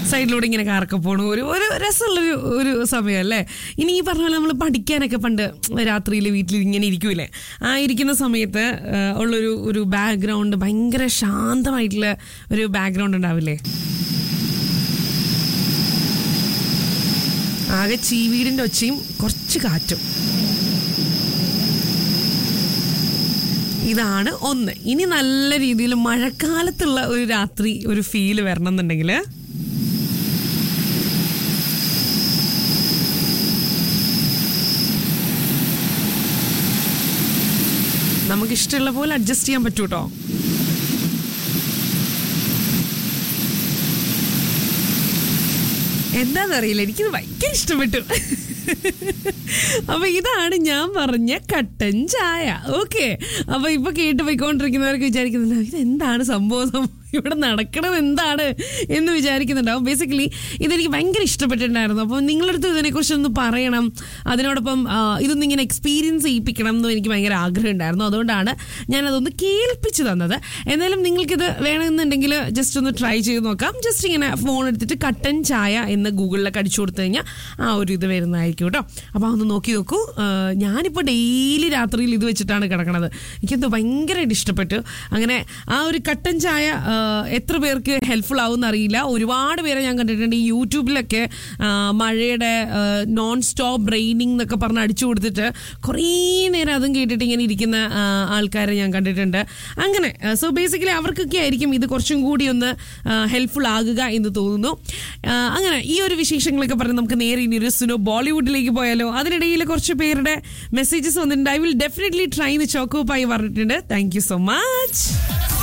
സൈഡിലൂടെ ഇങ്ങനെ കാറൊക്കെ പോണു ഒരു ഒരു രസമുള്ളൊരു ഒരു സമയം അല്ലേ ഇനി ഈ പറഞ്ഞ പോലെ നമ്മൾ പഠിക്കാനൊക്കെ പണ്ട് രാത്രിയിൽ വീട്ടിൽ ഇങ്ങനെ ഇരിക്കൂലേ ആ ഇരിക്കുന്ന സമയത്ത് ആ, ഉള്ളൊരു ഒരു ബാക്ക്ഗ്രൗണ്ട് ഭയങ്കര ശാന്തമായിട്ടുള്ള ഒരു ബാക്ക്ഗ്രൗണ്ട് ഉണ്ടാവില്ലേ ആകെ ചീവീടിന്റെ ഒച്ചയും കുറച്ച് കാറ്റും ഇതാണ് ഒന്ന് ഇനി നല്ല രീതിയിൽ മഴക്കാലത്തുള്ള ഒരു രാത്രി ഒരു ഫീല് വരണം എന്നുണ്ടെങ്കിൽ നമുക്ക് ഇഷ്ടമുള്ള പോലെ അഡ്ജസ്റ്റ് ചെയ്യാൻ പറ്റൂട്ടോ എന്താണെന്നറിയില്ല എനിക്കിത് ഭയങ്കര ഇഷ്ടപ്പെട്ടു അപ്പൊ ഇതാണ് ഞാൻ പറഞ്ഞ കട്ടൻ ചായ ഓക്കെ അപ്പൊ ഇപ്പൊ കേട്ട് പോയിക്കൊണ്ടിരിക്കുന്നവർക്ക് വിചാരിക്കുന്നുണ്ട് ഇത് എന്താണ് സംഭവം ഇവിടെ നടക്കണം എന്താണ് എന്ന് വിചാരിക്കുന്നുണ്ടാവും ബേസിക്കലി ഇതെനിക്ക് ഭയങ്കര ഇഷ്ടപ്പെട്ടിട്ടുണ്ടായിരുന്നു അപ്പോൾ നിങ്ങളടുത്ത് ഇതിനെക്കുറിച്ച് ഒന്ന് പറയണം അതിനോടൊപ്പം ആ, ഇതൊന്ന് ഇങ്ങനെ എക്സ്പീരിയൻസ് ചെയ്യിപ്പിക്കണം എന്നും എനിക്ക് ഭയങ്കര ആഗ്രഹം ഉണ്ടായിരുന്നു അതുകൊണ്ടാണ് ഞാനതൊന്ന് കേൾപ്പിച്ചു തന്നത് എന്നാലും നിങ്ങൾക്കിത് വേണമെന്നുണ്ടെങ്കിൽ ജസ്റ്റ് ഒന്ന് ട്രൈ ചെയ്ത് നോക്കാം ജസ്റ്റ് ഇങ്ങനെ ഫോൺ എടുത്തിട്ട് കട്ടൻ ചായ എന്ന് ഗൂഗിളിലൊക്കെ അടിച്ചു കൊടുത്തു കഴിഞ്ഞാൽ ആ ഒരു ഇത് വരുന്നതായിരിക്കും കേട്ടോ അപ്പോൾ ഒന്ന് നോക്കി നോക്കൂ ആ, ഞാനിപ്പോൾ ഡെയിലി രാത്രിയിൽ ഇത് വെച്ചിട്ടാണ് കിടക്കണത് എനിക്കെന്തോ ഭയങ്കരമായിട്ട് ഇഷ്ടപ്പെട്ടു അങ്ങനെ ആ ഒരു കട്ടൻ ചായ ആ, എത്ര പേർക്ക് ഹെൽപ്ഫുൾ ആവും അറിയില്ല ഒരുപാട് പേരെ ഞാൻ കണ്ടിട്ടുണ്ട് ഈ യൂട്യൂബിലൊക്കെ ആ, മഴയുടെ നോൺ സ്റ്റോപ്പ് റെയിനിങ് എന്നൊക്കെ പറഞ്ഞ് അടിച്ചു കൊടുത്തിട്ട് കുറേ നേരം അതും കേട്ടിട്ട് ഇങ്ങനെ ഇരിക്കുന്ന ആ, ആൾക്കാരെ ഞാൻ കണ്ടിട്ടുണ്ട് അങ്ങനെ സോ ബേസിക്കലി അവർക്കൊക്കെ ആയിരിക്കും ഇത് കുറച്ചും കൂടി ഒന്ന് ഹെൽപ്ഫുൾ ആകുക എന്ന് തോന്നുന്നു ആ, അങ്ങനെ ഈ ഒരു വിശേഷങ്ങളൊക്കെ പറഞ്ഞ് നമുക്ക് നേരെ ഇനി ഒരു സുനോ ബോളിവുഡിലേക്ക് പോയാലോ അതിനിടയിൽ കുറച്ച് പേരുടെ മെസ്സേജസ് വന്നിട്ടുണ്ട് ഐ വിൽ ഡെഫിനറ്റ്ലി ട്രൈ എന്ന് ചോക്കോപ്പായി പറഞ്ഞിട്ടുണ്ട് താങ്ക് യു സോ മച്ച്